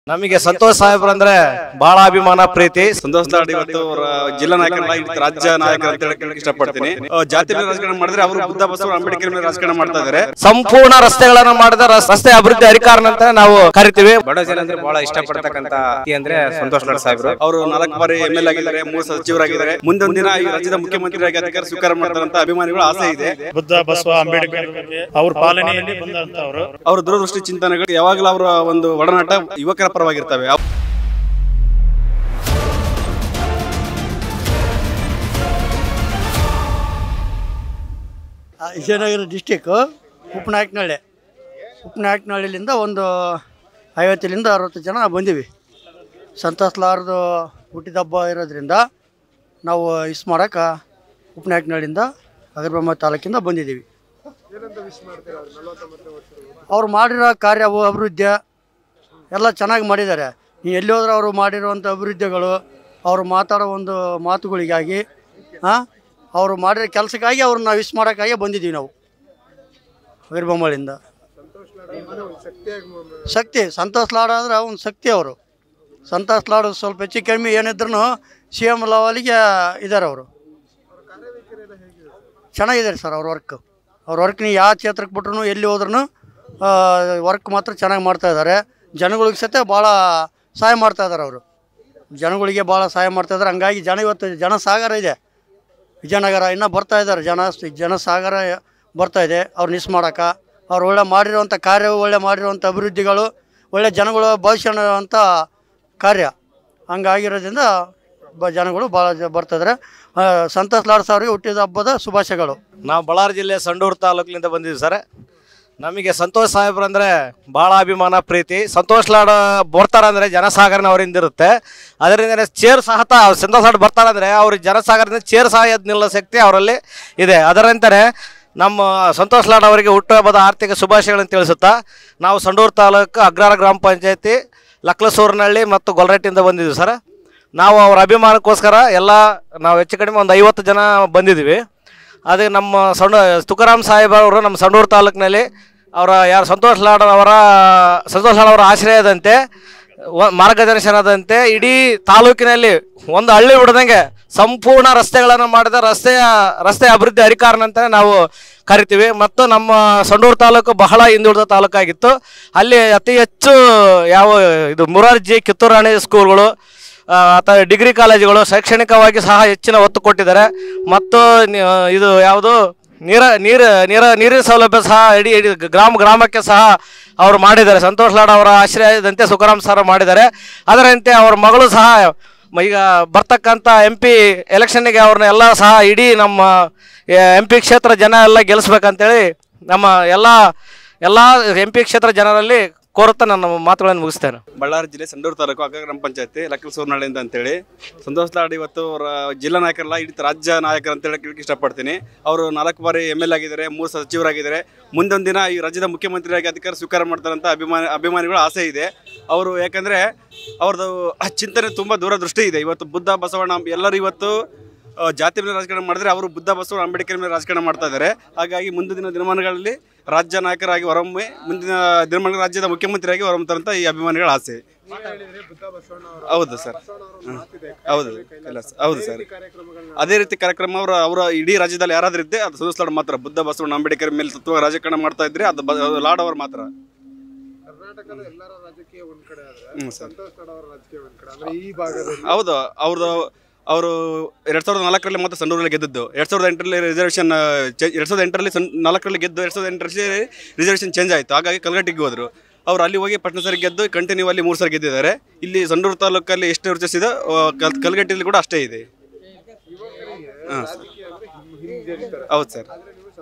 ನಮಗೆ ಸಂತೋಷ್ ಸಾಹೇಬ್ರು ಅಂದ್ರೆ ಬಹಳ ಅಭಿಮಾನ ಪ್ರೀತಿ ಸಂತೋಷ್ ಲಾಡ್ ಇವತ್ತು ಅವರ ಜಿಲ್ಲಾ ನಾಯಕರಲ್ಲ ಇಡೀ ರಾಜ್ಯ ನಾಯಕರು ಅಂತ ಹೇಳಕ್ ಇಷ್ಟಪಡ್ತೀನಿ ಆ, ಜಾತಿ ಮೇಲೆ ರಾಜಕಾರಣ ಮಾಡಿದ್ರೆ ಅವರು ಬುದ್ಧ ಬಸವ ಅಂಬೇಡ್ಕರ್ ಮೇಲೆ ರಾಜಕಾರಣ ಮಾಡ್ತಾ ಇದ್ದಾರೆ ಸಂಪೂರ್ಣ ರಸ್ತೆಗಳನ್ನ ಮಾಡಿದ ರಸ್- ರಸ್ತೆ ಅಭಿವೃದ್ಧಿ ಅಧಿಕಾರನ ಅಂತ ನಾವು ಕರಿತೀವಿ ಬಡ ಜನ ಅಂದ್ರೆ ಬಹಳ ಇಷ್ಟಪಡ್ತಕ್ಕಂತ ವ್ಯಕ್ತಿ ಅಂದ್ರೆ ಸಂತೋಷ್ ಲಾಡ್ ಸಾಹೇಬ್ರು ಅವರು ನಾಲ್ಕು ಬಾರಿ ಎಂ ಎಲ್ ಆಗಿದ್ದಾರೆ ಮೂರು ಸಚಿವರಾಗಿದ್ದಾರೆ ಮುಂದೊಂದು ದಿನ ಈ ರಾಜ್ಯದ ಮುಖ್ಯಮಂತ್ರಿಯಾಗಿ ಅಧಿಕಾರ ಸ್ವೀಕಾರ ಮಾಡ್ತಾರಂತ ಅಭಿಮಾನಿಗಳ ಆಸೆ ಇದೆ ಬುದ್ಧ ಬಸವ ಅಂಬೇಡ್ಕರ್ ಅವ್ರ ಪಾಲನೆಯಲ್ಲಿ ಬಂದಂತವ್ರು ಅವರ ದೂರದೃಷ್ಟಿ ಚಿಂತನೆಗಳು ಯಾವಾಗಲೂ ಅವರ ಒಂದು ಒಡನಾಟ ಯುವಕರ ಪರವಾಗಿರ್ತವೆ ಅವ್- ಆ, ವಿಜಯನಗರ ಡಿಸ್ಟಿಕ್ಕು ಉಪನಾಯಕನಹಳ್ಳಿ ಉಪನಾಯಕನಹಳ್ಳಿಲಿಂದ ಒಂದು ಐವತ್ತರಿಂದ ಅರವತ್ತು ಜನ ಬಂದೀವಿ ಸಂತೋಷ್ ಲಾರ್ದು ಹುಟ್ಟಿದಬ್ಬ ಇರೋದ್ರಿಂದ ನಾವು ಇಸ್ ಮಾಡೋಕೆ ಉಪನಾಯಕನಹಳ್ಳಿಯಿಂದ ಅಗರಬೊಮ್ಮ ತಾಲೂಕಿಂದ ಬಂದಿದ್ದೀವಿ ಅವ್ರು ಮಾಡಿರೋ ಕಾರ್ಯ ಅವು ಅಭಿವೃದ್ಧಿ ಎಲ್ಲ ಚೆನ್ನಾಗಿ ಮಾಡಿದ್ದಾರೆ ನೀವು ಎಲ್ಲಿ ಹೋದ್ರೆ ಅವರು ಮಾಡಿರುವಂಥ ಅಭಿವೃದ್ಧಿಗಳು ಅವರು ಮಾತಾಡೋ ಒಂದು ಮಾತುಗಳಿಗಾಗಿ ಹಾಂ ಅವರು ಮಾಡಿರೋ ಕೆಲಸಕ್ಕಾಗಿ ಅವ್ರನ್ನ ವಿಶ್ ಮಾಡೋಕ್ಕಾಗಿ ಬಂದಿದ್ದೀವಿ ನಾವು ವೀರಬೊಮ್ಮಳಿಂದ ಶಕ್ತಿ ಸಂತೋಷ್ ಲಾಡ್ ಆದರೆ ಒಂದು ಶಕ್ತಿ ಅವರು ಸಂತೋಷ್ ಲಾಡ್ ಸ್ವಲ್ಪ ಹೆಚ್ಚು ಕಡಿಮೆ ಏನಿದ್ರು ಸಿ ಎಮ್ ಲೆವೆಲಿಗೆ ಇದ್ದಾರೆ ಅವರು ಚೆನ್ನಾಗಿದ್ದಾರೆ ಸರ್ ಅವ್ರ ವರ್ಕ್ ಅವ್ರ ವರ್ಕ್ ನೀವು ಯಾವ ಕ್ಷೇತ್ರಕ್ಕೆ ಬಿಟ್ರು ಎಲ್ಲಿ ಹೋದ್ರೂ ವರ್ಕ್ ಮಾತ್ರ ಚೆನ್ನಾಗಿ ಮಾಡ್ತಾ ಇದ್ದಾರೆ ಜನಗಳಿಗೆ ಸತೆ ಭಾಳ ಸಹಾಯ ಮಾಡ್ತಾ ಇದ್ದಾರೆ ಅವರು ಜನಗಳಿಗೆ ಭಾಳ ಸಹಾಯ ಮಾಡ್ತಾ ಇದ್ದಾರೆ ಹಂಗಾಗಿ ಜನ ಇವತ್ತು ಜನಸಾಗರ ಇದೆ ವಿಜಯನಗರ ಇನ್ನೂ ಬರ್ತಾ ಇದ್ದಾರೆ ಜನ ಜನಸಾಗರ ಬರ್ತಾ ಇದೆ ಅವ್ರು ಮಿಸ್ ಮಾಡೋಕೆ ಅವ್ರು ಒಳ್ಳೆ ಮಾಡಿರುವಂಥ ಕಾರ್ಯ ಒಳ್ಳೆ ಮಾಡಿರುವಂಥ ಅಭಿವೃದ್ಧಿಗಳು ಒಳ್ಳೆ ಜನಗಳು ಭವಿಷ್ಯ ಅಂತ ಕಾರ್ಯ ಹಂಗಾಗಿರೋದ್ರಿಂದ ಬ ಜನಗಳು ಭಾಳ ಬರ್ತಾ ಇದ್ದಾರೆ ಆ, ಸಂತೋಷ್ ಲಾಡ್ ಅವ್ರಿಗೆ ಹುಟ್ಟಿದ ಹಬ್ಬದ ಶುಭಾಶಯಗಳು ನಾವು ಬಳ್ಳಾರಿ ಜಿಲ್ಲೆ ಸಂಡೂರು ತಾಲೂಕಿನಿಂದ ಬಂದಿದ್ದೀವಿ ಸರ್ ನಮಗೆ ಸಂತೋಷ್ ಸಾಹೇಬ್ರು ಅಂದ್ರೆ ಬಹಳ ಅಭಿಮಾನ ಪ್ರೀತಿ ಸಂತೋಷ್ ಲಾಡ್ ಬರ್ತಾರಂದ್ರೆ ಜನಸಾಗರನ ಅವರಿಂದ ಇರುತ್ತೆ ಅದರಿಂದ ಚೇರ್ ಸಹ ತ- ಸಂತೋಷ್ ಲಾಡ್ ಬರ್ತಾರಂದ್ರೆ ಅವ್ರಿಗೆ ಜನಸಾಗರದಿಂದ ಚೇರ್ ಸಹ ಎದ್ದು ನಿಲ್ಲೋ ಶಕ್ತಿ ಅವರಲ್ಲಿ ಇದೆ ಅದರಂತೆ ನಮ್ಮ ಸಂತೋಷ್ ಲಾಡ್ ಅವರಿಗೆ ಹುಟ್ಟುಹಬ್ಬದ ಆರ್ಥಿಕ ಶುಭಾಶಯಗಳನ್ನು ತಿಳಿಸುತ್ತಾ ನಾವು ಸಂಡೂರು ತಾಲೂಕು ಅಗ್ರಾರ ಗ್ರಾಮ ಪಂಚಾಯತಿ ಲಕ್ಲಸೂರಿನಹಳ್ಳಿ ಮತ್ತು ಗೊಲ್ರಟ್ಟಿಯಿಂದ ಬಂದಿದ್ದೀವಿ ಸರ್ ನಾವು ಅವ್ರ ಅಭಿಮಾನಕ್ಕೋಸ್ಕರ ಎಲ್ಲ ನಾವು ಹೆಚ್ಚು ಕಡಿಮೆ ಒಂದು ಐವತ್ತು ಜನ ಬಂದಿದ್ದೀವಿ ಅದೇ ನಮ್ಮ ಸಣ್ಣ ತುಕಾರಾಮ್ ಸಾಹೇಬ್ ಅವರು ನಮ್ಮ ಸಂಡೂರು ತಾಲೂಕಿನಲ್ಲಿ ಅವರ ಯಾರು ಸಂತೋಷ್ ಲಾಡ್ ಅವರ ಸಂತೋಷ್ ಲಾಡ್ ಅವರ ಆಶ್ರಯದಂತೆ ವ- ಮಾರ್ಗದರ್ಶನದಂತೆ ಇಡೀ ತಾಲೂಕಿನಲ್ಲಿ ಒಂದು ಹಳ್ಳಿ ಬಿಡದಂಗೆ ಸಂಪೂರ್ಣ ರಸ್ತೆಗಳನ್ನು ಮಾಡಿದ ರಸ್ತೆಯ ರಸ್ತೆ ಅಭಿವೃದ್ಧಿ ಅಧಿಕಾರನ ಅಂತ ನಾವು ಕರಿತೀವಿ ಮತ್ತು ನಮ್ಮ ಸಂಡೂರು ತಾಲೂಕು ಬಹಳ ಹಿಂದುಳಿದ ತಾಲೂಕಾಗಿತ್ತು ಅಲ್ಲಿ ಅತಿ ಹೆಚ್ಚು ಯಾವ ಇದು ಮುರಾರ್ಜಿ ಕಿತ್ತೂರಾಣಿ ಸ್ಕೂಲ್ಗಳು ಆ, ಅಥವಾ ಡಿಗ್ರಿ ಕಾಲೇಜುಗಳು ಶೈಕ್ಷಣಿಕವಾಗಿ ಸಹ ಹೆಚ್ಚಿನ ಒತ್ತು ಕೊಟ್ಟಿದ್ದಾರೆ ಮತ್ತು ನಿ- ಇದು ಯಾವುದು ನೀರ ನೀರು ನೀರ ನೀರಿನ ಸೌಲಭ್ಯ ಸಹ ಇಡೀ ಇಡೀ ಗ್ರಾಮ ಗ್ರಾಮಕ್ಕೆ ಸಹ ಅವರು ಮಾಡಿದ್ದಾರೆ ಸಂತೋಷ್ ಲಾಡ್ ಅವರ ಆಶ್ರಯದಂತೆ ಸುಖರಾಮ್ ಸರ್ ಮಾಡಿದ್ದಾರೆ ಅದರಂತೆ ಅವ್ರ ಮಗಳು ಸಹ ಮ- ಈಗ ಬರ್ತಕ್ಕಂಥ ಎಂ ಪಿ ಎಲೆಕ್ಷನ್ನಿಗೆ ಅವ್ರನ್ನ ಎಲ್ಲ ಸಹ ಇಡೀ ನಮ್ಮ ಎಂ ಪಿ ಕ್ಷೇತ್ರ ಜನ ಎಲ್ಲ ಗೆಲ್ಲಿಸ್ಬೇಕಂತೇಳಿ ನಮ್ಮ ಎಲ್ಲ ಎಲ್ಲ ಎಂ ಪಿ ಕ್ಷೇತ್ರ ಜನರಲ್ಲಿ ಕೋರುತ್ತಾ ನನ್ನ ಮಾತುಗಳನ್ನು ಮುಗಿಸ್ತೇನೆ ಬಳ್ಳಾರಿ ಜಿಲ್ಲೆ ಸಂಡೂರು ತಾಲೂಕು ಅಗ್ರ ಗ್ರಾಮ ಪಂಚಾಯತಿ ಲಕ್ಕಲ್ ಸೂರ್ನಹಳ್ಳಿಯಿಂದ ಅಂತೇಳಿ ಸಂತೋಷ್ ಲಾಡ್ ಇವತ್ತು ಅವರ ಜಿಲ್ಲಾ ನಾಯಕರಲ್ಲ ಇಡೀ ರಾಜ್ಯ ನಾಯಕರು ಅಂತ ಹೇಳಕ್ ಇಷ್ಟಪಡ್ತೀನಿ ಅವರು ನಾಲ್ಕು ಬಾರಿ ಎಮ್ ಎಲ್ ಆಗಿದ್ದಾರೆ ಮೂರು ಸಚಿವರಾಗಿದ್ದಾರೆ ಮುಂದೊಂದು ದಿನ ಈ ರಾಜ್ಯದ ಮುಖ್ಯಮಂತ್ರಿಯಾಗಿ ಅಧಿಕಾರ ಸ್ವೀಕಾರ ಮಾಡ್ತಾರಂತ ಅಭಿಮಾನಿ ಅಭಿಮಾನಿಗಳ ಆಸೆ ಇದೆ ಅವರು ಯಾಕಂದ್ರೆ ಅವ್ರದ್ದು ಚಿಂತನೆ ತುಂಬ ದೂರದೃಷ್ಟಿ ಇದೆ ಇವತ್ತು ಬುದ್ಧ ಬಸವಣ್ಣ ಎಲ್ಲರೂ ಇವತ್ತು ಆ, ಜಾತಿ ಮೇಲೆ ರಾಜಕಾರಣ ಮಾಡಿದ್ರೆ ಅವರು ಬುದ್ಧ ಬಸವ ಅಂಬೇಡ್ಕರ್ ಮೇಲೆ ರಾಜಕಾರಣ ಮಾಡ್ತಾ ಇದ್ದಾರೆ ಹಾಗಾಗಿ ಮುಂದಿನ ದಿನಮಾನಗಳಲ್ಲಿ ರಾಜ್ಯ ನಾಯಕರಾಗಿ ಹೊರೊಮ್ಮೆ ಮುಂದಿನ ದಿನಮಾನ ರಾಜ್ಯದ ಮುಖ್ಯಮಂತ್ರಿಯಾಗಿ ಹೊರಹೊಮ್ಮತಾರಂತ ಈ ಅಭಿಮಾನಿಗಳ ಆಸೆ ಹೌದು ಸರ್ ಹ್ಮ್. ಹೌದು ಇಲ್ಲ ಸರ್. ಹೌದು ಸರ್ ಅದೇ ರೀತಿ ಕಾರ್ಯಕ್ರಮ ಅವರ ಅವರ ಇಡೀ ರಾಜ್ಯದಲ್ಲಿ ಯಾರಾದ್ರೂ ಇದ್ದೆ ಅದು ಸಂತೋಷ್ ಲಾಡ್ ಮಾತ್ರ ಬುದ್ಧ ಬಸವಣ್ಣ ಅಂಬೇಡ್ಕರ್ ಮೇಲೆ ತತ್ವ ರಾಜಕಾರಣ ಮಾಡ್ತಾ ಇದ್ರೆ ಅದು ಬ- ಅದು ಲಾಡ್ ಅವರು ಮಾತ್ರ ಹ್ಮ್ ಸರ್ ಹೌದು ಅವ್ರದ್ದು ಅವರು ಎರಡ್ ಸಾವಿರದ ನಾಲ್ಕರಲ್ಲಿ ಮತ್ತೆ ಸಂಡೂರಲ್ಲಿ ಗೆದ್ದದ್ದು ಎರಡ್ ಸಾವಿರದ ಎಂಟರಲ್ಲಿ ರಿಸರ್ವೇಷನ್ ಎರಡ್ ಸಾವಿರದ ಎಂಟರಲ್ಲಿ ಸನ್ ನಾಲ್ಕರಲ್ಲಿ ಗೆದ್ದು ಎರಡ್ ಸಾವಿರದ ಎಂಟರಲ್ಲಿ ರಿಸರ್ವೇಷನ್ ಚೇಂಜ್ ಆಯಿತು ಹಾಗಾಗಿ ಕಲ್ಗಟ್ಟಿಗೆ ಹೋದ್ರು ಅವ್ರು ಅಲ್ಲಿ ಹೋಗಿ ಪಟ್ನ ಸರಿ ಗೆದ್ದು ಕಂಟಿನ್ಯೂ ಅಲ್ಲಿ ಮೂರು ಸರಿ ಗೆದ್ದಿದ್ದಾರೆ ಇಲ್ಲಿ ಸಂಡೂರು ತಾಲೂಕಲ್ಲಿ ಎಷ್ಟು ವರ್ಚಸ್ಸಿದೆ ಕಲ್ಗಟ್ಟಿಯಲ್ಲಿ ಕೂಡ ಅಷ್ಟೇ ಇದೆ ಹಾಂ ಸರ್ ಹೌದು ಸರ್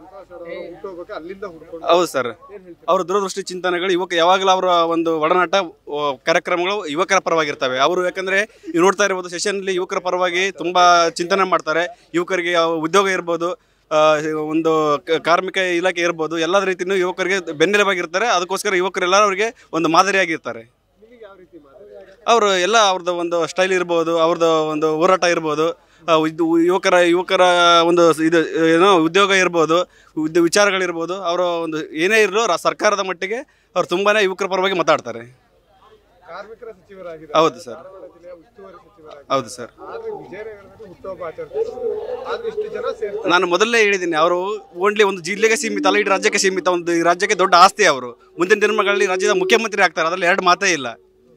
ಹೌದು ಸರ್ ಅವ್ರ ದೂರದೃಷ್ಟಿ ಚಿಂತನೆಗಳು ಯುವಕ ಯಾವಾಗಲೂ ಅವರ ಒಂದು ಒಡನಾಟ ಆ, ಕಾರ್ಯಕ್ರಮಗಳು ಯುವಕರ ಪರವಾಗಿರ್ತವೆ ಅವರು ಯಾಕಂದ್ರೆ ನೀವು ನೋಡ್ತಾ ಇರ್ಬೋದು ಸೆಷನ್ಲಿ ಯುವಕರ ಪರವಾಗಿ ತುಂಬಾ ಚಿಂತನೆ ಮಾಡ್ತಾರೆ ಯುವಕರಿಗೆ ಯಾವ ಉದ್ಯೋಗ ಇರ್ಬೋದು ಆ, ಒಂದು ಕ- ಕಾರ್ಮಿಕ ಇಲಾಖೆ ಇರ್ಬೋದು ಎಲ್ಲ ರೀತಿಯೂ ಯುವಕರಿಗೆ ಬೆನ್ನೆಲುಬಾಗಿರ್ತಾರೆ ಅದಕ್ಕೋಸ್ಕರ ಯುವಕರೆಲ್ಲ ಅವರಿಗೆ ಒಂದು ಮಾದರಿಯಾಗಿರ್ತಾರೆ ಅವರು ಎಲ್ಲ ಅವ್ರದ್ದು ಒಂದು ಸ್ಟೈಲ್ ಇರ್ಬೋದು ಅವ್ರದ್ದು ಒಂದು ಹೋರಾಟ ಇರ್ಬೋದು ಆ, ಇದು ಯುವಕರ ಯುವಕರ ಒಂದು ಇದು ಏನೋ ಉದ್ಯೋಗ ಇರ್ಬೋದು ಉದ್ಯ ವಿಚಾರಗಳಿರ್ಬೋದು ಅವರ ಒಂದು ಏನೇ ಇರಲು ಸರ್ಕಾರದ ಮಟ್ಟಿಗೆ ಅವ್ರು ತುಂಬಾನೇ ಯುವಕರ ಪರವಾಗಿ ಮಾತಾಡ್ತಾರೆ ಕಾರ್ಮಿಕರ ಸಚಿವರಾಗಿದ್ದಾರೆ ಹೌದು ಸರ್ ಧಾರವಾಡ ಜಿಲ್ಲೆಯ ಉಸ್ತುವಾರಿ ಸಚಿವರಾಗಿದ್ದಾರೆ ಹೌದು ಸರ್ ಆದ್ರೆ ವಿಜಯನಗರದಲ್ಲಿ ಹುಟ್ಟುಹಬ್ಬ ಆಚರಿಸ್ತಾರೆ ಆದ್ರೆ ಇಷ್ಟು ಜನ ಸೇರ್ತಾರೆ ನಾನು ಮೊದಲೇ ಹೇಳಿದ್ದೀನಿ ಅವರು ಓನ್ಲಿ ಒಂದು ಜಿಲ್ಲೆಗೆ ಸೀಮಿತ ಅಲ್ಲ ಇಡೀ ರಾಜ್ಯಕ್ಕೆ ಸೀಮಿತ ಒಂದು ಈ ರಾಜ್ಯಕ್ಕೆ ದೊಡ್ಡ ಆಸ್ತಿ ಅವರು ಮುಂದಿನ ದಿನಗಳಲ್ಲಿ ರಾಜ್ಯದ ಮುಖ್ಯಮಂತ್ರಿ ಆಗ್ತಾರೆ ಅದರಲ್ಲಿ ಎರಡು ಮಾತೇ ಇಲ್ಲ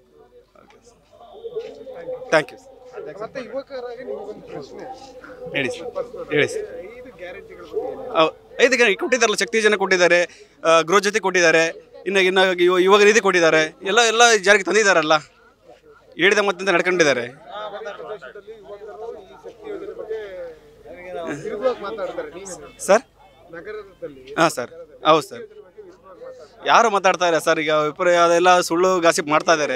ಥ್ಯಾಂಕ್ ಯು ಮತ್ತೆ ಯುವಕರಾಗಿ ನಿಮಗೊಂದು ಪ್ರಶ್ನೆ ಹೇಳಿ ಸರ್ ಹೇಳಿ ಸರ್ ಐದು ಗ್ಯಾರಂಟಿಗಳ ಬಗ್ಗೆ ಏನು? ಅವ್- ಐದು ಗಂಟೆ ಕೊಟ್ಟಿದ್ದಾರಲ್ಲ ಶಕ್ತಿ ಜನ ಕೊಟ್ಟಿದ್ದಾರೆ ಆ, ಗೃಹ ಜೊತೆ ಕೊಟ್ಟಿದ್ದಾರೆ ಇನ್ನು ಇನ್ನು ಯುವ ಯುವ ನಿಧಿ ಕೊಟ್ಟಿದ್ದಾರೆ ಎಲ್ಲ ಎಲ್ಲ ಜಾರಿಗೆ ತಂದಿದ್ದಾರಲ್ಲ ಹೇಳಿದ ಮತ್ತಿಂದ ನಡ್ಕೊಂಡಿದ್ದಾರೆ ಪ್ರದೇಶದಲ್ಲಿ ಯುವಕರು ಈ ಶಕ್ತಿ ಯೋಜನೆ ಬಗ್ಗೆ ವಿರುದ್ಧವಾಗಿ ಮಾತಾಡ್ತಾರೆ ನೀವೇನು ಸರ್ ನಗರದಲ್ಲಿ ಹಾಂ ಸರ್ ಹೌದು ಸರ್ ಯಾರು ಮಾತಾಡ್ತಾ ಇಲ್ಲ ಸರ್ ಈಗ ವಿಪರೀತ ಅದೆಲ್ಲ ಸುಳ್ಳು ಗಾಸಿಪ್ ಮಾಡ್ತಾ ಇದ್ದಾರೆ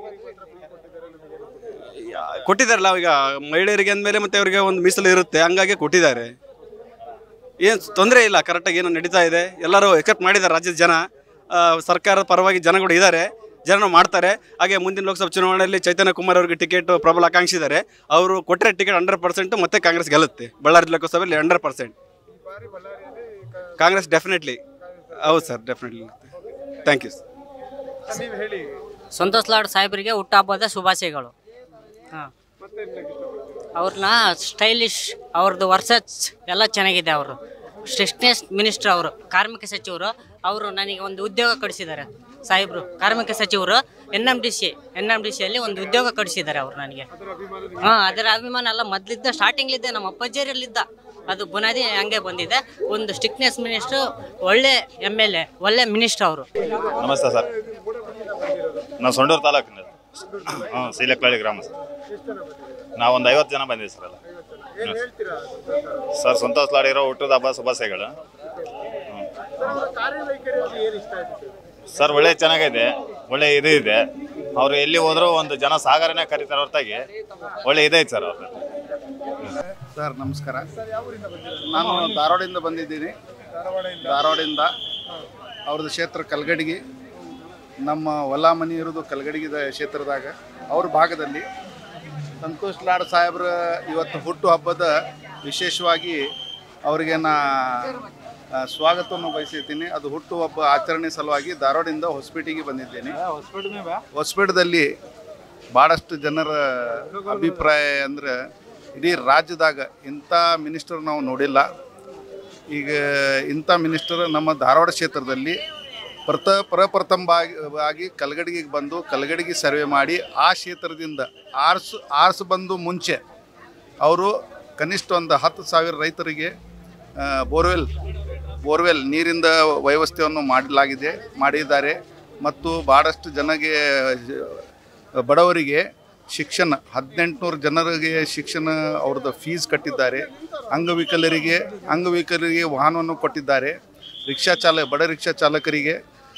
ಯಾ- ಕೊಟ್ಟಿದ್ದಾರಲ್ಲ ಈಗ ಮಹಿಳೆಯರಿಗೆ ಅಂದಮೇಲೆ ಮತ್ತೆ ಅವರಿಗೆ ಒಂದು ಮೀಸಲು ಇರುತ್ತೆ ಹಂಗಾಗಿ ಕೊಟ್ಟಿದ್ದಾರೆ ಏನು ತೊಂದರೆ ಇಲ್ಲ ಕರೆಕ್ಟಾಗಿ ಏನು ನಡೀತಾ ಇದೆ ಎಲ್ಲರೂ ಎಕ್ಸೆಪ್ಟ್ ಮಾಡಿದ್ದಾರೆ ರಾಜ್ಯದ ಜನ ಆ, ಸರ್ಕಾರದ ಪರವಾಗಿ ಜನಗಳು ಇದ್ದಾರೆ ಜನ ಮಾಡ್ತಾರೆ ಹಾಗೆ ಮುಂದಿನ ಲೋಕಸಭಾ ಚುನಾವಣೆಯಲ್ಲಿ ಚೈತನ್ಯ ಕುಮಾರ್ ಅವರಿಗೆ ಟಿಕೆಟ್ ಪ್ರಬಲ ಆಕಾಂಕ್ಷಿ ಇದ್ದಾರೆ ಅವರು ಕೊಟ್ಟರೆ ಟಿಕೆಟ್ ಹಂಡ್ರೆಡ್ ಪರ್ಸೆಂಟ್ ಮತ್ತೆ ಕಾಂಗ್ರೆಸ್ ಗೆಲ್ಲುತ್ತೆ ಬಳ್ಳಾರಿ ಲೋಕಸಭೆಯಲ್ಲಿ ಹಂಡ್ರೆಡ್ ಪರ್ಸೆಂಟ್ ಈ ಬಾರಿ ಬಳ್ಳಾರಿಯಲ್ಲಿ ಕ- ಕಾಂಗ್ರೆಸ್ ಡೆಫಿನೆಟ್ಲಿ ಹೌದು ಸರ್ ಡೆಫಿನೆಟ್ಲಿ ಥ್ಯಾಂಕ್ ಯು ನೀವು ಹೇಳಿ ಸಂತೋಷ್ ಲಾಡ್ ಸಾಹೇಬರಿಗೆ ಹುಟ್ಟುಹಬ್ಬದ ಶುಭಾಶಯಗಳು ಹಾಂ ಮತ್ತೆ ಏನ್ ಇಷ್ಟಪಡ್ತೀರಿ ಅವ್ರನ್ನ ಸ್ಟೈಲಿಶ್ ಅವ್ರದ್ದು ವರ್ಸಸ್ ಎಲ್ಲ ಚೆನ್ನಾಗಿದೆ ಅವರು ಸ್ಟ್ರಿಕ್ಟ್ನೆಸ್ ಮಿನಿಸ್ಟರ್ ಅವರು ಕಾರ್ಮಿಕ ಸಚಿವರು ಅವರು ನನಗೆ ಒಂದು ಉದ್ಯೋಗ ಕೊಡಿಸಿದ್ದಾರೆ ಸಾಹೇಬರು ಕಾರ್ಮಿಕ ಸಚಿವರು N M D C N M D ಸಿಯಲ್ಲಿ ಒಂದು ಉದ್ಯೋಗ ಕೊಡಿಸಿದ್ದಾರೆ ಅವರು ನನಗೆ ಹಾಂ ಅದರ ಅಭಿಮಾನ ಎಲ್ಲ ಮೊದಲಿದ್ದ ಸ್ಟಾರ್ಟಿಂಗ್ಲಿದ್ದ ನಮ್ಮ ಅಪ್ಪಾಜಿಯರಲ್ಲಿದ್ದ ಅದು ಬುನಾದಿ ಹಂಗೆ ಬಂದಿದೆ ಒಂದು ಸ್ಟ್ರಿಕ್ಟ್ನೆಸ್ ಮಿನಿಸ್ಟ್ರು ಒಳ್ಳೆ ಎಮ್ ಎಲ್ ಎ ಒಳ್ಳೆ ಮಿನಿಸ್ಟರ್ ಅವರು ನಮಸ್ತೆ ಸರ್ ನಾವು ಸೊಂಡೂರು ತಾಲೂಕಿನ ಹಾಂ ಸೀಲೆಕ್ಲಳ್ಳಿ ಗ್ರಾಮ ಸರ್ ನಾವು ಒಂದು ಐವತ್ತು ಜನ ಬಂದಿದ್ದೀವಿ ಸರ್ ಎಲ್ಲ ಏನ್ ಹೇಳ್ತೀರಾ ಸರ್ ಸಂತೋಷ್ ಲಾಡ್ ಇರೋ ಹುಟ್ಟದ ಹಬ್ಬ ಶುಭಾಶಯಗಳು ಅವರ ಕಾರ್ಯವೈಖರಿಯಲ್ಲಿ ಏನ್ ಇಷ್ಟ ಆಯ್ತು ಸರ್ ಒಳ್ಳೆ ಚೆನ್ನಾಗಿದೆ ಒಳ್ಳೆ ಇದು ಇದೆ ಅವರು ಎಲ್ಲಿ ಹೋದರೂ ಒಂದು ಜನ ಸಾಗರನೇ ಕರೀತಾರೆ ಹೊರತಾಗಿ ಒಳ್ಳೆ ಇದೈತೆ ಸರ್ ಅವ್ರದ್ದು ಸರ್ ನಮಸ್ಕಾರ ನಾನು ಧಾರವಾಡದಿಂದ ಬಂದಿದ್ದೀನಿ ಧಾರವಾಡದಿಂದ ಅವ್ರದ್ದು ಕ್ಷೇತ್ರ ಕಲ್ಗಡಿಗಿ ನಮ್ಮ ಹೊಲ ಮನೆ ಇರೋದು ಕಲ್ಗಡಿಗಿದ ಕ್ಷೇತ್ರದಾಗ ಅವ್ರ ಭಾಗದಲ್ಲಿ ಸಂತೋಷ್ ಲಾಡ್ ಸಾಹೇಬ್ರ ಇವತ್ತು ಹುಟ್ಟು ಹಬ್ಬದ ವಿಶೇಷವಾಗಿ ಅವರಿಗೆ ನಾ ಆ, ಸ್ವಾಗತವನ್ನು ಬಯಸಿದ್ದೀನಿ ಅದು ಹುಟ್ಟು ಹಬ್ಬ ಆಚರಣೆ ಸಲುವಾಗಿ ಧಾರವಾಡದಿಂದ ಹೊಸಪೇಟೆಗೆ ಬಂದಿದ್ದೇನೆ ಹೊಸಪೇಟದಲ್ಲಿ ಭಾಳಷ್ಟು ಜನರ ಅಭಿಪ್ರಾಯ ಅಂದ್ರೆ ಇಡೀ ರಾಜ್ಯದಾಗ ಇಂಥ ಮಿನಿಸ್ಟರ್ ನಾವು ನೋಡಿಲ್ಲ ಈಗ ಇಂಥ ಮಿನಿಸ್ಟರ್ ನಮ್ಮ ಧಾರವಾಡ ಕ್ಷೇತ್ರದಲ್ಲಿ ಪ್ರಥ ಪ್ರಪ್ರಥಮವಾಗಿ ಆಗಿ ಕಲ್ಗಡಿಗೆ ಬಂದು ಕಲ್ಗಡಿಗೆ ಸರ್ವೆ ಮಾಡಿ ಆ ಕ್ಷೇತ್ರದಿಂದ ಆರ್ಸು ಆರ್ಸು ಬಂದು ಮುಂಚೆ ಅವರು ಕನಿಷ್ಠ ಒಂದು ಹತ್ತು ಸಾವಿರ ರೈತರಿಗೆ ಆ, ಬೋರ್ವೆಲ್ ಬೋರ್ವೆಲ್ ನೀರಿಂದ ವ್ಯವಸ್ಥೆಯನ್ನು ಮಾಡಲಾಗಿದೆ ಮಾಡಿದ್ದಾರೆ ಮತ್ತು ಭಾಳಷ್ಟು ಜನಗೆ ಜ- ಬಡವರಿಗೆ ಶಿಕ್ಷಣ ಹದಿನೆಂಟುನೂರು ಜನರಿಗೆ ಶಿಕ್ಷಣ ಅವ್ರದ್ದು ಫೀಸ್ ಕಟ್ಟಿದ್ದಾರೆ ಅಂಗವಿಕಲರಿಗೆ ಅಂಗವಿಕಲರಿಗೆ ವಾಹನವನ್ನು ಕೊಟ್ಟಿದ್ದಾರೆ ರಿಕ್ಷಾ ಚಾಲ ಬಡ ರಿಕ್ಷಾ ಚಾಲಕರಿಗೆ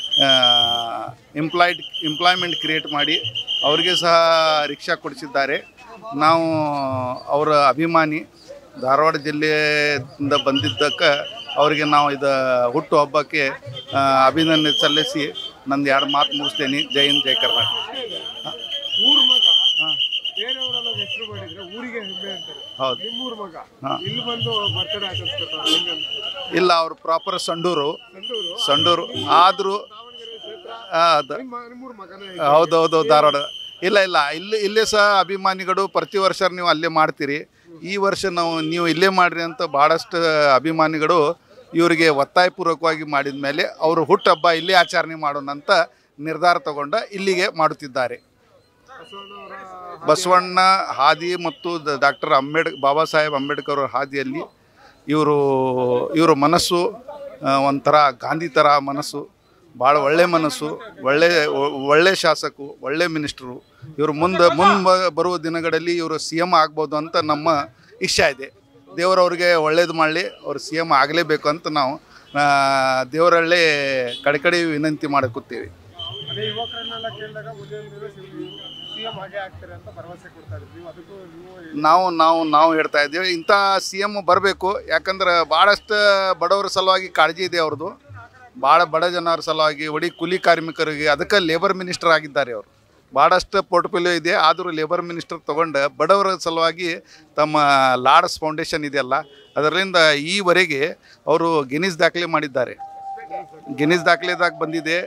ಎಂಪ್ಲಾಯ್ಡ್ ಎಂಪ್ಲಾಯ್ಮೆಂಟ್ ಕ್ರಿಯೇಟ್ ಮಾಡಿ ಅವರಿಗೆ ಸಹ ರಿಕ್ಷಾ ಕೊಡಿಸಿದ್ದಾರೆ ನಾವು ಅವರ ಅಭಿಮಾನಿ ಧಾರವಾಡ ಜಿಲ್ಲೆಯಿಂದ ಬಂದಿದ್ದಕ್ಕೆ ಅವರಿಗೆ ನಾವು ಇದು ಹುಟ್ಟು ಹಬ್ಬಕ್ಕೆ ಆ, ಅಭಿನಂದನೆ ಸಲ್ಲಿಸಿ ನಂದು ಎರಡು ಮಾತು ಮುಗಿಸ್ತೇನೆ ಜೈ ಹಿಂದ್ ಜೈ ಕರ್ನಾಟಕ ಊರ್ ಮಗ ಬೇರೆಯವರೆಲ್ಲ ಹೆಸರು ಮಾಡಿದ್ರೆ ಊರಿಗೆ ಹೆಮ್ಮೆ ಅಂತಾರೆ ಹೌದು ನಿಮ್ಮೂರ್ ಮಗ ಹಾ. ಇಲ್ಲಿ ಬಂದು ಬರ್ತಡೇ ಆಚರಿಸ್ಕೊತಾರೆ ಹೆಂಗೆ ಅನ್ಸುತ್ತೆ? ಇಲ್ಲ ಅವರು ಪ್ರಾಪರ್ ಸಂಡೂರು ಸಂಡೂರು ಸಂಡೂರು ಆದರೂ ದಾವಣಗೆರೆ ಕ್ಷೇತ್ರ ಅದು ನಿಮ್ಮ ನಿಮ್ಮೂರ್ ಮಗನೇ ಹೌದೌದು ಧಾರವಾಡ ಇಲ್ಲ ಇಲ್ಲ ಇಲ್ಲಿ ಇಲ್ಲೇ ಸಹ ಅಭಿಮಾನಿಗಳು ಪ್ರತಿ ವರ್ಷ ನೀವು ಅಲ್ಲೇ ಮಾಡ್ತೀರಿ ಈ ವರ್ಷ ನಾವು ನೀವು ಇಲ್ಲೇ ಮಾಡ್ರಿ ಅಂತ ಭಾಳಷ್ಟು ಅಭಿಮಾನಿಗಳು ಇವರಿಗೆ ಒತ್ತಾಯಪೂರ್ವಕವಾಗಿ ಮಾಡಿದ ಮೇಲೆ ಅವರು ಹುಟ್ಟುಹಬ್ಬ ಇಲ್ಲೇ ಆಚರಣೆ ಮಾಡೋಣ ಅಂತ ನಿರ್ಧಾರ ತಗೊಂಡ ಇಲ್ಲಿಗೆ ಮಾಡುತ್ತಿದ್ದಾರೆ ಬಸವಣ್ಣವರ ಬಸವಣ್ಣ ಹಾದಿ ಮತ್ತು ಡಾಕ್ಟರ್ ಅಂಬೇಡ್ ಬಾಬಾ ಸಾಹೇಬ್ ಅಂಬೇಡ್ಕರ್ ಅವರ ಹಾದಿಯಲ್ಲಿ ಇವರು ಇವರು ಮನಸ್ಸು ಆ, ಒಂಥರ ಗಾಂಧಿ ಥರ ಮನಸ್ಸು ಭಾಳ ಒಳ್ಳೆ ಮನಸ್ಸು ಒಳ್ಳೆ ಒ- ಒಳ್ಳೆ ಶಾಸಕರು ಒಳ್ಳೆ ಮಿನಿಸ್ಟ್ರು ಇವರು ಮುಂದೆ ಮುಂದೆ ಬರುವ ದಿನಗಳಲ್ಲಿ ಇವರು ಸಿ ಎಮ್ ಆಗ್ಬೋದು ಅಂತ ನಮ್ಮ ಇಚ್ಛೆ ಇದೆ ದೇವರವ್ರಿಗೆ ಒಳ್ಳೇದು ಮಾಡಲಿ ಅವ್ರು ಸಿ ಎಮ್ ಆಗಲೇಬೇಕು ಅಂತ ನಾವು ಆ, ದೇವರಲ್ಲೇ ಕಡೆಕಡೆ ವಿನಂತಿ ಮಾಡಕುತ್ತೀವಿ ಅದೇ ಯುವಕರನ್ನೆಲ್ಲ ಕೇಳಿದಾಗ ಮೊದಲು ಸಿ ಎಂ ಹಾಗೆ ಆಗ್ತಾರೆ ಅಂತ ಭರವಸೆ ಕೊಡ್ತಾ ಇದ್ರು ನೀವು ಅದಕ್ಕೂ ನೀವು ನಾವು ನಾವು ನಾವು ಹೇಳ್ತಾ ಇದ್ದೀವಿ ಇಂಥ ಸಿ ಎಮ್ ಬರಬೇಕು ಯಾಕಂದ್ರೆ ಭಾಳಷ್ಟು ಬಡವರ ಸಲುವಾಗಿ ಕಾಳಜಿ ಇದೆ ಅವ್ರದ್ದು ಭಾಳ ಬಡ ಜನರ ಸಲುವಾಗಿ ಒಡಿ ಕೂಲಿ ಕಾರ್ಮಿಕರಿಗೆ ಅದಕ್ಕೆ ಲೇಬರ್ ಮಿನಿಸ್ಟರ್ ಆಗಿದ್ದಾರೆ ಅವರು ಭಾಳಷ್ಟು ಪೋರ್ಟ್ಫೋಲಿಯೋ ಇದೆ ಆದರೂ ಲೇಬರ್ ಮಿನಿಸ್ಟರ್ ತೊಗೊಂಡು ಬಡವರ ಸಲುವಾಗಿ ತಮ್ಮ ಲಾಡಸ್ ಫೌಂಡೇಶನ್ ಇದೆಯಲ್ಲ ಅದರಿಂದ ಈವರೆಗೆ ಅವರು ಗಿನೀಸ್ ದಾಖಲೆ ಮಾಡಿದ್ದಾರೆ ಗಿನೀಸ್ ದಾಖಲೆದಾಗ ಬಂದಿದೆ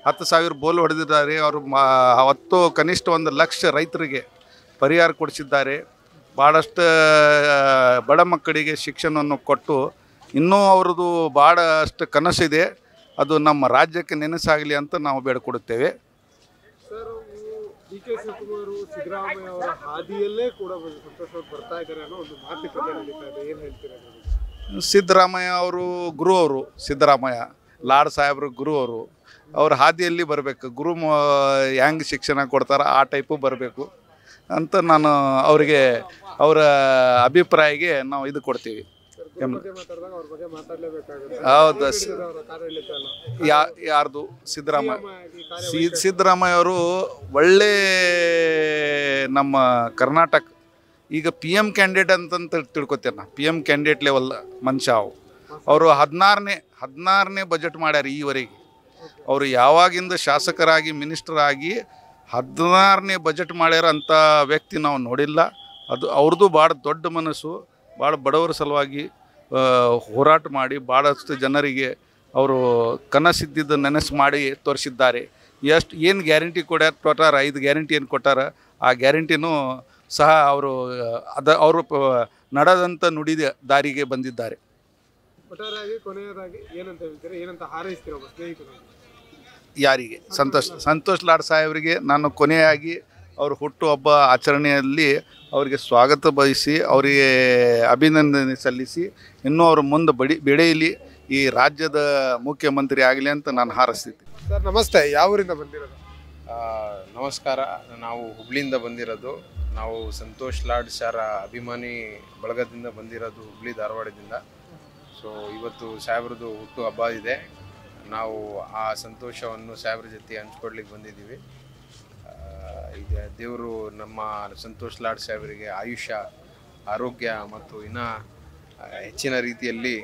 ಹತ್ತು ಸಾವಿರ ಬೋಲ್ ಹೊಡೆದಿದ್ದಾರೆ ಅವರು ಮಾ ಅವತ್ತು ಕನಿಷ್ಠ ಒಂದು ಲಕ್ಷ ರೈತರಿಗೆ ಪರಿಹಾರ ಕೊಡಿಸಿದ್ದಾರೆ ಭಾಳಷ್ಟು ಬಡ ಮಕ್ಕಳಿಗೆ ಶಿಕ್ಷಣವನ್ನು ಕೊಟ್ಟು ಇನ್ನೂ ಅವ್ರದ್ದು ಭಾಳಷ್ಟು ಕನಸಿದೆ ಅದು ನಮ್ಮ ರಾಜ್ಯಕ್ಕೆ ನೆನಸಾಗಲಿ ಅಂತ ನಾವು ಬೇಡಿಕೊಡುತ್ತೇವೆ sir D K Shivakumar Siddaramaiah ಅವರ ಹಾದಿಯಲ್ಲೇ ಕೂಡ ಬಂದು ಸಂತೋಷ್ ಅವ್ರು ಬರ್ತಾ ಇದ್ದಾರೆ ಅನ್ನೋ ಒಂದು ಮಾತುಕತೆ ನಡೀತಾ ಇದೆ ಏನು ಹೇಳ್ತೀರಾ ಅದ್ರ ಬಗ್ಗೆ? ಸಿದ್ದರಾಮಯ್ಯ ಅವರು ಗುರು ಅವರು ಸಿದ್ದರಾಮಯ್ಯ ಲಾಡ್ ಸಾಹೇಬ್ರು ಗುರು ಅವರು ಅವ್ರ ಹಾದಿಯಲ್ಲಿ ಬರಬೇಕು ಗುರು ಹೆಂಗೆ ಶಿಕ್ಷಣ ಕೊಡ್ತಾರ ಆ ಟೈಪು ಬರಬೇಕು ಅಂತ ನಾನು ಅವರಿಗೆ ಅವರ ಅಭಿಪ್ರಾಯಕ್ಕೆ ನಾವು ಇದು ಕೊಡ್ತೀವಿ ಎಂ- ಬಗ್ಗೆ ಮಾತಾಡಿದಾಗ ಅವ್ರ ಬಗ್ಗೆ ಮಾತಾಡಲೇಬೇಕಾಗುತ್ತೆ ಹೌದು ಸ- ಅವರ ಕಾರ್ಯಾಡಳಿತ ಎಲ್ಲ ಯಾ ಯಾರ್ದು ಸಿದ್ದರಾಮಯ್ಯ ಆಗಿ ಕಾರ್ಯ ಸಿ ಸಿದ್ದರಾಮಯ್ಯ ಅವರು ಒಳ್ಳೆ ನಮ್ಮ ಕರ್ನಾಟಕ ಈಗ ಪಿ ಎಮ್ ಕ್ಯಾಂಡಿಡೇಟ್ ಅಂತಂತ ತಿಳ್ಕೊತೇನೆ ನಾ ಪಿ ಎಮ್ ಕ್ಯಾಂಡಿಡೇಟ್ ಲೆವೆಲ್ ಮನುಷ್ಯ ಅವು ಅವರು ಹದಿನಾರನೇ ಹದಿನಾರನೇ ಬಜೆಟ್ ಮಾಡ್ಯಾರ ಈವರೆಗೆ ಅವರು ಯಾವಾಗಿಂದ ಶಾಸಕರಾಗಿ ಮಿನಿಸ್ಟರ್ ಆಗಿ ಹದಿನಾರನೇ ಬಜೆಟ್ ಮಾಡ್ಯಾರ ಅಂಥ ವ್ಯಕ್ತಿ ನಾವು ನೋಡಿಲ್ಲ ಅದು ಅವ್ರದ್ದು ಭಾಳ ದೊಡ್ಡ ಮನಸ್ಸು ಭಾಳ ಬಡವರ ಸಲುವಾಗಿ ಆ, ಹೋರಾಟ ಮಾಡಿ ಭಾಳಷ್ಟು ಜನರಿಗೆ ಅವರು ಕನಸಿದ್ದಿದ್ದು ನೆನಸು ಮಾಡಿ ತೋರಿಸಿದ್ದಾರೆ ಎಷ್ಟು ಏನು ಗ್ಯಾರಂಟಿ ಕೊಡ್ಯಾರ ಕೊಟ್ಟಾರ ಐದು ಗ್ಯಾರಂಟಿ ಏನು ಕೊಟ್ಟಾರ ಆ ಗ್ಯಾರಂಟಿನೂ ಸಹ ಅವರು ಅದ ಅವರು ಪ- ನಡೆದಂಥ ನುಡಿದ ದಾರಿಗೆ ಬಂದಿದ್ದಾರೆ ಒಟ್ಟಾರೆಯಾಗಿ ಕೊನೆಯದಾಗಿ ಏನಂತ ಹೇಳ್ತೀರಾ ಏನಂತ ಹಾರೈಸ್ತೀರಾ ಒಬ್ಬ ಸ್ನೇಹಿತನಾಗಿ ಯಾರಿಗೆ ಸಂತೋಷ್ ಸಂತೋಷ್ ಲಾಡ್ ಸಾಹೇಬರಿಗೆ ನಾನು ಕೊನೆಯಾಗಿ ಅವ್ರ ಹುಟ್ಟುಹಬ್ಬ ಆಚರಣೆಯಲ್ಲಿ ಅವರಿಗೆ ಸ್ವಾಗತ ಬಯಸಿ ಅವರಿಗೆ ಅಭಿನಂದನೆ ಸಲ್ಲಿಸಿ ಇನ್ನೂ ಅವರು ಮುಂದೆ ಬಡಿ ಬೆಳೆಯಲಿ ಈ ರಾಜ್ಯದ ಮುಖ್ಯಮಂತ್ರಿ ಆಗಲಿ ಅಂತ ನಾನು ಹಾರೈಸ್ತಿದ್ದೆ ಸರ್ ನಮಸ್ತೆ ಯಾವ ಊರಿಂದ ಬಂದಿರೋದು ಆ, ನಮಸ್ಕಾರ ನಾವು ಹುಬ್ಳಿಯಿಂದ ಬಂದಿರೋದು ನಾವು ಸಂತೋಷ್ ಲಾಡ್ ಸಾರ ಅಭಿಮಾನಿ ಬಳಗದಿಂದ ಬಂದಿರೋದು ಹುಬ್ಳಿ ಧಾರವಾಡದಿಂದ ಸೊ ಇವತ್ತು ಸಾಹೇಬ್ರದ್ದು ಹುಟ್ಟು ಹಬ್ಬ ಇದೆ ನಾವು ಆ ಸಂತೋಷವನ್ನು ಸಾಹೇಬ್ರ ಜೊತೆ ಹಂಚ್ಕೊಡ್ಲಿಕ್ಕೆ ಬಂದಿದ್ದೀವಿ ಆ, ಈಗ ದೇವರು ನಮ್ಮ ಸಂತೋಷ್ ಲಾಡ್ ಸಾಹೇಬರಿಗೆ ಆಯುಷ್ಯ ಆರೋಗ್ಯ ಮತ್ತು ಇನ್ನೂ ಹೆಚ್ಚಿನ ರೀತಿಯಲ್ಲಿ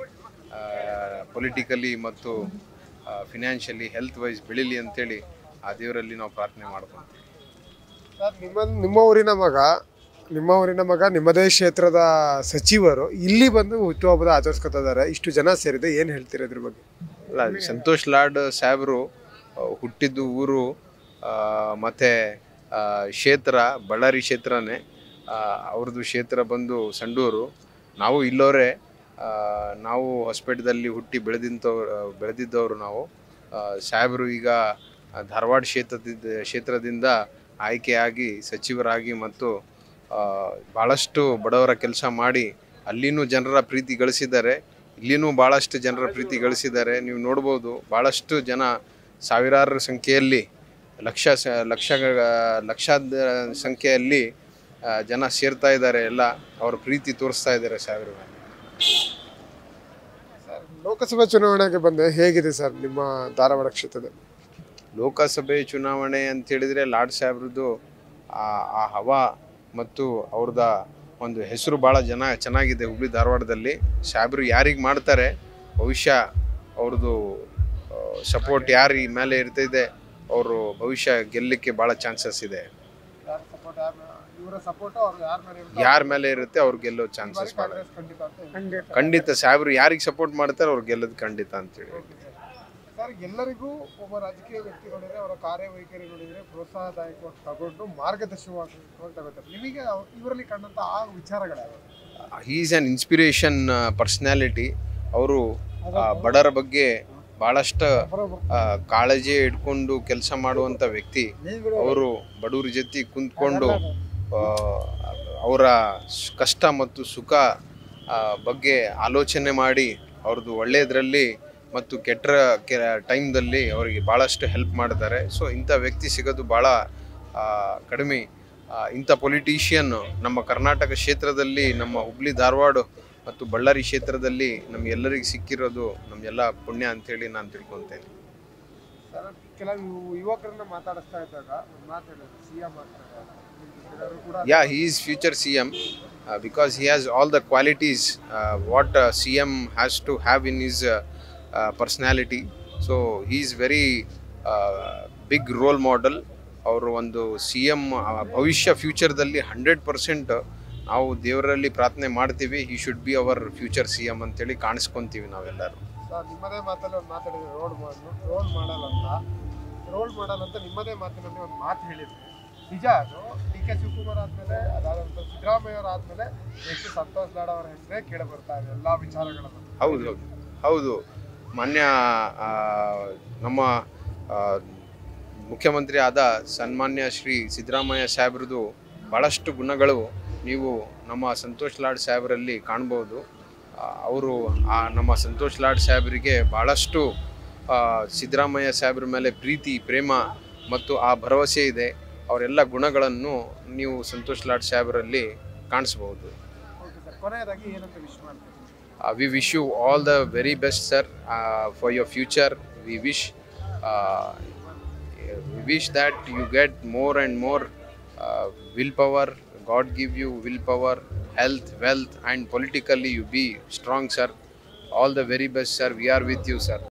ಪೊಲಿಟಿಕಲಿ ಮತ್ತು ಫಿನಾನ್ಷಿಯಲಿ ಹೆಲ್ತ್ ವೈಸ್ ಬೆಳೀಲಿ ಅಂತೇಳಿ ಆ ದೇವರಲ್ಲಿ ನಾವು ಪ್ರಾರ್ಥನೆ ಮಾಡ್ಕೊಂತೀವಿ ಸರ್ ನಿಮ್ಮ ನಿಮ್ಮ ಊರಿನ ಮಗ ನಿಮ್ಮ ಊರಿನ ಮಗ ನಿಮ್ಮದೇ ಕ್ಷೇತ್ರದ ಸಚಿವರು ಇಲ್ಲಿ ಬಂದು ಹುಟ್ಟುಹಬ್ಬದ ಆಚರಿಸ್ಕೊತಾ ಇದ್ದಾರೆ ಇಷ್ಟು ಜನ ಸೇರಿದೆ ಏನು ಹೇಳ್ತೀರಾ ಇದ್ರ ಬಗ್ಗೆ ಅಲ್ಲ ಸಂತೋಷ್ ಲಾಡ್ ಸಾಹೇಬರು ಆ, ಹುಟ್ಟಿದ್ದು ಊರು ಆ, ಮತ್ತೆ ಆ, ಕ್ಷೇತ್ರ ಬಳ್ಳಾರಿ ಕ್ಷೇತ್ರನೇ ಆ, ಅವ್ರದ್ದು ಕ್ಷೇತ್ರ ಬಂದು ಸಂಡೂರು ನಾವು ಇಲ್ಲೋರೆ ಆ, ನಾವು ಹೊಸಪೇಟದಲ್ಲಿ ಹುಟ್ಟಿ ಬೆಳೆದಿಂತವ್ರು ಬೆಳೆದಿದ್ದವರು ನಾವು ಆ, ಸಾಹೇಬರು ಈಗ ಧಾರವಾಡ ಕ್ಷೇತ್ರದಿಂದ ಕ್ಷೇತ್ರದಿಂದ ಆಯ್ಕೆಯಾಗಿ ಸಚಿವರಾಗಿ ಮತ್ತು ಆ, ಭಾಳಷ್ಟು ಬಡವರ ಕೆಲಸ ಮಾಡಿ ಅಲ್ಲಿನೂ ಜನರ ಪ್ರೀತಿ ಗಳಿಸಿದ್ದಾರೆ ಇಲ್ಲಿನೂ ಭಾಳಷ್ಟು ಜನರ ಪ್ರೀತಿ ಗಳಿಸಿದ್ದಾರೆ ನೀವು ನೋಡ್ಬೋದು ಭಾಳಷ್ಟು ಜನ ಸಾವಿರಾರು ಸಂಖ್ಯೆಯಲ್ಲಿ ಲಕ್ಷ ಸ ಲಕ್ಷ ಲಕ್ಷಾದ ಸಂಖ್ಯೆಯಲ್ಲಿ ಆ, ಜನ ಸೇರ್ತಾ ಇದ್ದಾರೆ ಎಲ್ಲ ಅವ್ರ ಪ್ರೀತಿ ತೋರಿಸ್ತಾ ಇದ್ದಾರೆ ಸಾವಿರ ಲೋಕಸಭಾ ಚುನಾವಣೆಗೆ ಬಂದೆ ಹೇಗಿದೆ ಸರ್ ನಿಮ್ಮ ಧಾರವಾಡ ಕ್ಷೇತ್ರದಲ್ಲಿ ಲೋಕಸಭೆ ಚುನಾವಣೆ ಅಂತ ಹೇಳಿದ್ರೆ ಲಾಡ್ ಸಾಹೇಬ್ರದ್ದು ಆ ಆ ಹವಾ ಮತ್ತು ಅವ್ರದ ಒಂದು ಹೆಸರು ಭಾಳ ಜನ ಚೆನ್ನಾಗಿದೆ ಹುಬ್ಳಿ ಧಾರವಾಡದಲ್ಲಿ ಸಾಹೇಬ್ರು ಯಾರಿಗೆ ಮಾಡ್ತಾರೆ ಭವಿಷ್ಯ ಅವ್ರದ್ದು ಸಪೋರ್ಟ್ ಯಾರ ಮೇಲೆ ಇರ್ತಿದೆ ಅವರು ಭವಿಷ್ಯ ಗೆಲ್ಲಲಿಕ್ಕೆ ಭಾಳ ಚಾನ್ಸಸ್ ಇದೆ ಇವರ ಸಪೋರ್ಟ್ ಅವ್ರು ಯಾರ ಮೇಲೆ ಯಾರ ಮೇಲೆ ಇರುತ್ತೆ ಅವ್ರು ಗೆಲ್ಲೋ ಚಾನ್ಸಸ್ ಭಾಳ ಇದೆ. ಖಂಡಿತ ಸಾಹೇಬ್ರು ಯಾರಿಗೆ ಸಪೋರ್ಟ್ ಮಾಡ್ತಾರೆ ಅವ್ರು ಗೆಲ್ಲೋದು ಖಂಡಿತ ಅಂತೇಳಿ ಸರ್ ಎಲ್ಲರಿಗೂ ಒಬ್ಬ ರಾಜಕೀಯ ವ್ಯಕ್ತಿ ನೋಡಿದ್ರೆ ಅವರ ಕಾರ್ಯವೈಖರಿ ನೋಡಿದ್ರೆ ಪ್ರೋತ್ಸಾಹದಾಯಕವಾಗಿ ತಗೊಂಡು ಮಾರ್ಗದರ್ಶಕವಾಗಿ ತಗೋತಾರೆ ನಿಮಗೆ ಅವ್- ಇವರಲ್ಲಿ ಕಂಡಂತ ಆ ವಿಚಾರಗಳಾವ ಈಸ್ ಆನ್ ಇನ್ಸ್ಪಿರೇಷನ್ ಪರ್ಸ್ನಾಲಿಟಿ ಅವರು ಬಡವರ ಬಗ್ಗೆ ಭಾಳಷ್ಟು ಆ, ಕಾಳಜಿ ಇಟ್ಕೊಂಡು ಕೆಲಸ ಮಾಡುವಂಥ ವ್ಯಕ್ತಿ ಅವರು ಬಡವ್ರ ಜೊತೆ ಕುಂತ್ಕೊಂಡು ಆ, ಅವರ ಸ್- ಕಷ್ಟ ಮತ್ತು ಸುಖ ಆ, ಬಗ್ಗೆ ಆಲೋಚನೆ ಮಾಡಿ ಅವ್ರದ್ದು ಒಳ್ಳೆಯದರಲ್ಲಿ ಮತ್ತು ಕೆಟ್ಟ ಕೆ ಟೈಮ್ದಲ್ಲಿ ಅವರಿಗೆ ಭಾಳಷ್ಟು ಹೆಲ್ಪ್ ಮಾಡ್ತಾರೆ ಸೊ ಇಂಥ ವ್ಯಕ್ತಿ ಸಿಗೋದು ಭಾಳ ಆ, ಕಡಿಮೆ ಆ, ಇಂಥ ಪೊಲಿಟಿಷಿಯನ್ ನಮ್ಮ ಕರ್ನಾಟಕ ಕ್ಷೇತ್ರದಲ್ಲಿ ನಮ್ಮ ಹುಬ್ಳಿ ಧಾರವಾಡ ಮತ್ತು ಬಳ್ಳಾರಿ ಕ್ಷೇತ್ರದಲ್ಲಿ ನಮಗೆಲ್ಲರಿಗೆ ಸಿಕ್ಕಿರೋದು ನಮ್ಮೆಲ್ಲ ಪುಣ್ಯ ಅಂತೇಳಿ ನಾನು ತಿಳ್ಕೊತೇನೆ ಸರ್ ಕೆಲವು ಯುವಕರನ್ನ ಮಾತಾಡಿಸ್ತಾ ಇದ್ದಾಗ ಒಂದು ಮಾತು ಹೇಳಿದ್ರು ಸಿ ಎಂ ಆಗ್ತಾರೆ ಎಲ್ಲರೂ ಕೂಡ Yeah, he is future CM uh, because he has all the qualities uh, what uh, CM has to have in his uh, uh, personality. So he is very uh, big role model. ಅವರು ಒಂದು C M ಭವಿಷ್ಯ ಫ್ಯೂಚರ್ದಲ್ಲಿ hundred percent ನಾವು ದೇವರಲ್ಲಿ ಪ್ರಾರ್ಥನೆ ಮಾಡ್ತೀವಿ ಈ should be our future C M ಅಂತೇಳಿ ಕಾಣಿಸ್ಕೊಂತೀವಿ ನಾವೆಲ್ಲರೂ ಸರ್ ನಿಮ್ಮದೇ ಮಾತಲ್ಲಿ ಒಂದು ಮಾತಾಡಿದ್ರೆ ರೋಡ್ ಮಾಡಲು ರೋಡ್ ಮಾಡಲ್ಲ ಅಂತ ರೋಲ್ ಮಾಡಲ್ ಅಂತ ನಿಮ್ಮದೇ ಮಾತಿನಲ್ಲಿ ಒಂದು ಮಾತು ಹೇಳಿದ್ರೆ ನಿಜ ಅದು ಡಿ ಕೆ ಶಿವಕುಮಾರ್ ಆದ್ಮೇಲೆ ಅದಾದ ನಂತರ ಸಿದ್ದರಾಮಯ್ಯ ಅವ್ರು ಆದ್ಮೇಲೆ ನೆಕ್ಸ್ಟ್ ಸಂತೋಷ್ ಲಾಡ್ ಅವರ ಹೆಸರೇ ಕೇಳಿ ಬರ್ತಾ ಇದೆ ಎಲ್ಲಾ ವಿಚಾರಗಳನ್ನು ಹೌದು ಹೌದು ಹೌದು ಮಾನ್ಯ ಆ, ನಮ್ಮ ಆ, ಮುಖ್ಯಮಂತ್ರಿ ಆದ ಸನ್ಮಾನ್ಯ ಶ್ರೀ ಸಿದ್ದರಾಮಯ್ಯ ಸಾಹೇಬ್ರದ್ದು ಭಾಳಷ್ಟು ಗುಣಗಳು ನೀವು ನಮ್ಮ ಸಂತೋಷ್ ಲಾಡ್ ಸಾಹೇಬರಲ್ಲಿ ಕಾಣ್ಬೋದು ಅವರು ಆ ನಮ್ಮ ಸಂತೋಷ್ ಲಾಡ್ ಸಾಹೇಬರಿಗೆ ಭಾಳಷ್ಟು ಆ, ಸಿದ್ದರಾಮಯ್ಯ ಸಾಹೇಬ್ರ ಮೇಲೆ ಪ್ರೀತಿ ಪ್ರೇಮ ಮತ್ತು ಆ ಭರವಸೆ ಇದೆ ಅವರೆಲ್ಲ ಗುಣಗಳನ್ನು ನೀವು ಸಂತೋಷ್ ಲಾಡ್ ಸಾಹೇಬರಲ್ಲಿ ಕಾಣಿಸ್ಬೋದು ಓಕೆ ಸರ್ ಕೊನೆಯದಾಗಿ ಏನಂತ ವಿಶ್ ಮಾಡ್ತೀವಿ Uh, we wish you all the very best, sir, uh, for your future. We wish, uh, we wish that you get more and more uh, willpower. God give you willpower, health, wealth, and politically you be strong, sir. All the very best, sir. We are with you, sir.